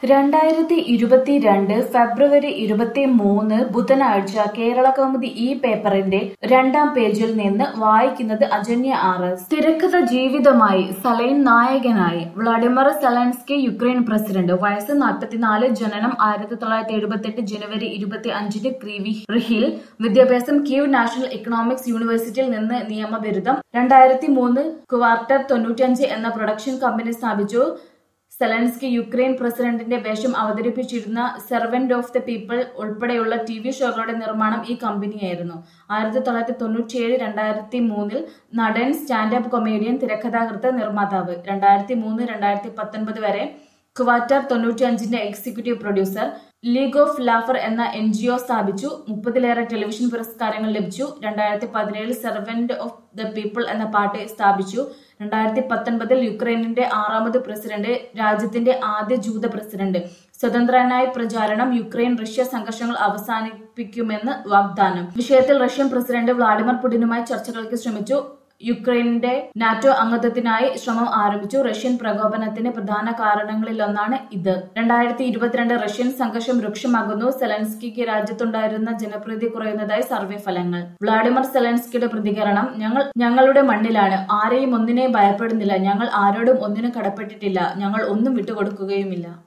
രണ്ടായിരത്തി ഇരുപത്തിരണ്ട് ഫെബ്രുവരി ഇരുപത്തിമൂന്ന് ബുധനാഴ്ച കേരളകൗമുദി ഈ പേപ്പറിന്റെ രണ്ടാം പേജിൽ നിന്ന് വായിക്കുന്നത് അജന്യ ആർ എസ് തിരക്കഥ ജീവിതമായി സലൈൻ നായകനായി വ്ളാഡിമർ സെലൻസ്കി യുക്രൈൻ പ്രസിഡന്റ് വയസ്സ് നാൽപ്പത്തിനാല് ജനനം ആയിരത്തി തൊള്ളായിരത്തി എഴുപത്തെട്ട് ജനുവരി ഇരുപത്തി അഞ്ചിന് ക്രീവിഹിൽ വിദ്യാഭ്യാസം കീവ് നാഷണൽ ഇക്കണോമിക്സ് യൂണിവേഴ്സിറ്റിയിൽ നിന്ന് നിയമബിരുദം രണ്ടായിരത്തി മൂന്ന് ക്വാർട്ടർ തൊണ്ണൂറ്റിയഞ്ച് എന്ന പ്രൊഡക്ഷൻ കമ്പനി സ്ഥാപിച്ചു സെലൻസ്കി യുക്രൈൻ പ്രസിഡന്റിന്റെ വേഷം അവതരിപ്പിച്ചിരുന്ന സെർവന്റ് ഓഫ് ദ പീപ്പിൾ ഉൾപ്പെടെയുള്ള ടി വി ഷോകളുടെ നിർമ്മാണം ഈ കമ്പനിയായിരുന്നു ആയിരത്തി തൊള്ളായിരത്തി തൊണ്ണൂറ്റിയേഴ് രണ്ടായിരത്തി മൂന്നിൽ നടൻ സ്റ്റാൻഡപ്പ് കൊമേഡിയൻ തിരക്കഥാകൃത്ത് നിർമ്മാതാവ് രണ്ടായിരത്തി മൂന്ന് രണ്ടായിരത്തി പത്തൊൻപത് വരെ ക്വാർട്ടർ തൊണ്ണൂറ്റിയഞ്ചിന്റെ executive producer league of laughter എന്ന എൻ ജി ഒ സ്ഥാപിച്ചു മുപ്പതിലേറെ ടെലിവിഷൻ പുരസ്കാരങ്ങൾ ലഭിച്ചു രണ്ടായിരത്തി പതിനേഴിൽ സെർവന്റ് ഓഫ് ദ പീപ്പിൾ എന്ന പാർട്ടി സ്ഥാപിച്ചു രണ്ടായിരത്തി പത്തൊൻപതിൽ യുക്രൈനിന്റെ ആറാമത് പ്രസിഡന്റ് രാജ്യത്തിന്റെ ആദ്യ ജൂത പ്രസിഡന്റ് സ്വതന്ത്രനായ പ്രചാരണം യുക്രൈൻ റഷ്യ സംഘർഷങ്ങൾ അവസാനിപ്പിക്കുമെന്ന് വാഗ്ദാനം വിഷയത്തിൽ റഷ്യൻ പ്രസിഡന്റ് വ്ളാഡിമിർ പുടിനുമായി ചർച്ചകൾക്ക് ശ്രമിച്ചു യുക്രൈനിന്റെ നാറ്റോ അംഗത്വത്തിനായി ശ്രമം ആരംഭിച്ചു റഷ്യൻ പ്രകോപനത്തിന് പ്രധാന കാരണങ്ങളിലൊന്നാണ് ഇത് രണ്ടായിരത്തി ഇരുപത്തിരണ്ട് റഷ്യൻ സംഘർഷം രൂക്ഷമാകുന്നു സെലൻസ്കിക്ക് രാജ്യത്തുണ്ടായിരുന്ന ജനപ്രീതി കുറയുന്നതായി സർവേ ഫലങ്ങൾ വ്ളാഡിമിർ സെലൻസ്കിയുടെ പ്രതികരണം ഞങ്ങൾ ഞങ്ങളുടെ മണ്ണിലാണ് ആരെയും ഒന്നിനെയും ഭയപ്പെടുന്നില്ല ഞങ്ങൾ ആരോടും ഒന്നിനും കടപ്പെട്ടിട്ടില്ല ഞങ്ങൾ ഒന്നും വിട്ടുകൊടുക്കുകയുമില്ല